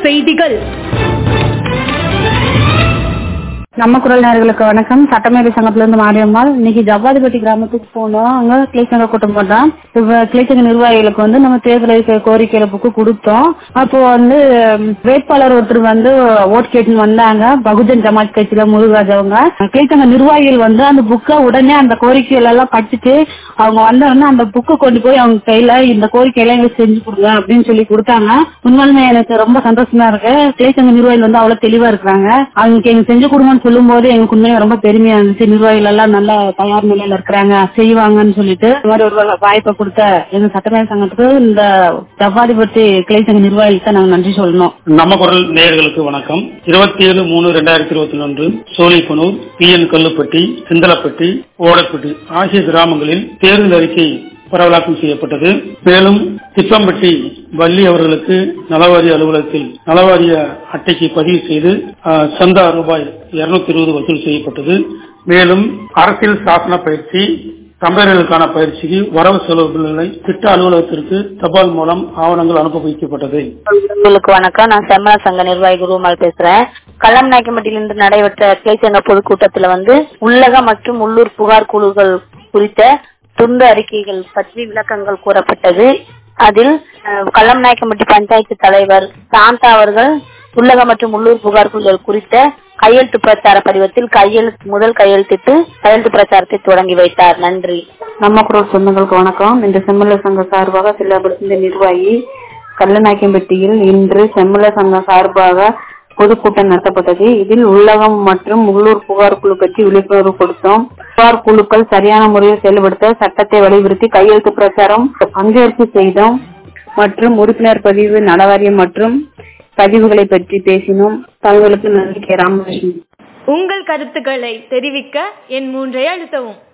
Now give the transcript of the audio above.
செய்திகள் நம்ம குரல் நேர்களுக்கு வணக்கம் சட்டமேதை சங்கத்துல இருந்து மாரியம்மாள் இன்னைக்கு ஜவ்வாதிபட்டி கிராமத்துக்கு போனோம் அங்க கிளைச்சங்க கூட்டம் போட்டோம் இப்ப கிளைச்சங்க நிர்வாகிகளுக்கு வந்து நம்ம தேர்தல் அறிக்கை கோரிக்கையில புக்கு கொடுத்தோம் அப்போ வந்து ம், வேட்பாளர் ஒருத்தர் வந்து ஓட் கேட்டுன்னு வந்தாங்க பகுஜன் ஜமாத் கட்சியில முருகராஜ் அவங்க கிளைச்சங்க நிர்வாகிகள் வந்து அந்த புக்கை உடனே அந்த கோரிக்கைகள் எல்லாம் படிச்சுட்டு அவங்க வந்தோடனே அந்த புக்கை கொண்டு போய் அவங்க கையில இந்த கோரிக்கையெல்லாம் எங்களுக்கு செஞ்சு கொடுங்க அப்படின்னு சொல்லி கொடுத்தாங்க உண்மையிலுமே எனக்கு ரொம்ப சந்தோஷமா இருக்கு கிளைச்சங்க நிர்வாகிகள் வந்து அவ்வளவு தெளிவா இருக்கிறாங்க அவங்களுக்கு எங்க செஞ்சு கொடுங்கன்னு சொல்லும் போது எங்களுக்கு உண்மையிலே ரொம்ப பெருமையா இருந்துச்சு நிர்வாகிகள் எல்லாம் நல்ல தயார் நிலையில இருக்கிறாங்க செய்வாங்கன்னு சொல்லிட்டு இந்த மாதிரி ஒரு வாய்ப்பை கொடுத்த எங்க சட்டமேத சங்கத்துக்கு இந்த ஜவ்வாதிபட்டி கிளைச்சங்க நிர்வாகிகளுக்கு நாங்க நன்றி சொல்லணும் நம்ம குரல் நேயர்களுக்கு வணக்கம் இருபத்தி ஏழு மூணு ரெண்டாயிரத்தி இருபத்தி ஒன்று சோழிப்பனூர் பி என் கல்லுப்பட்டி சிந்தலப்பட்டி ஓடப்பட்டி ஆகிய கிராமங்களில் தேர்தல் அறிக்கை பரவலாக்கம் செய்யப்பட்டது மேலும் திப்பம்பட்டி வள்ளி அவர்களுக்கு நலவாரிய அலுவலகத்தில் நலவாரிய அட்டைக்கு பதிவு செய்து ஆஹ், சந்தா ரூபாய் இருநூத்தி இருபது வசூல் செய்யப்பட்டது மேலும் அரசியல் சாசன பயிற்சி தமிழர்களுக்கான பயிற்சிக்கு வரவு செலவுகளை திட்ட அலுவலகத்திற்கு தபால் மூலம் ஆவணங்கள் அனுப்பி வைக்கப்பட்டது உங்களுக்கு வணக்கம் நான் செம்மல சங்க நிர்வாகி குருமால் பேசுறேன் கள்ளம் நாயக்கம்பட்டியில் இன்று நடைபெற்ற கிளை சங்க பொதுக்கூட்டத்தில் வந்து உள்ளக மற்றும் உள்ளூர் புகார் குழுக்கள் குறித்த துண்டு அறிக்கைகள் பற்றி விளக்கங்கள் கூறப்பட்டது அதில் அஹ், கள்ளம் நாயக்கம்பட்டி பஞ்சாயத்து தலைவர் சாந்தா அவர்கள் உள்ளக மற்றும் உள்ளூர் புகார் குழுக்கள் குறித்த கையெழுத்து பிரச்சார படிவத்தில் கையெழுத்து முதல் கையெழுத்திட்டு கையெழுத்து பிரச்சாரத்தை தொடங்கி வைத்தார் நன்றி நம்ம குரல் சொந்தங்களுக்கு வணக்கம் இந்த செம்மல சங்க சார்பாக சிலபடுத்த நிர்வாகி கல்லநாயக்கம்பட்டியில் இன்று செம்மல சங்கம் சார்பாக பொதுக்கூட்டம் நடத்தப்பட்டது இதில் உள்ளகம் மற்றும் உள்ளூர் புகார் குழு பற்றி விழிப்புணர்வு கொடுத்தோம் புகார் குழுக்கள் சரியான முறையில் செயல்படுத்த சட்டத்தை வலியுறுத்தி கையெழுத்து பிரச்சாரம் பங்கேற்பு செய்தோம் மற்றும் உறுப்பினர் பதிவு நலவாரியம் மற்றும் பதிவுகளை பற்றி பேசினோம் தங்களுக்கு நன்றி கே. ராமகிருஷ்ணன் உங்கள் கருத்துக்களை தெரிவிக்க என் மூன்றை அழுத்தவும்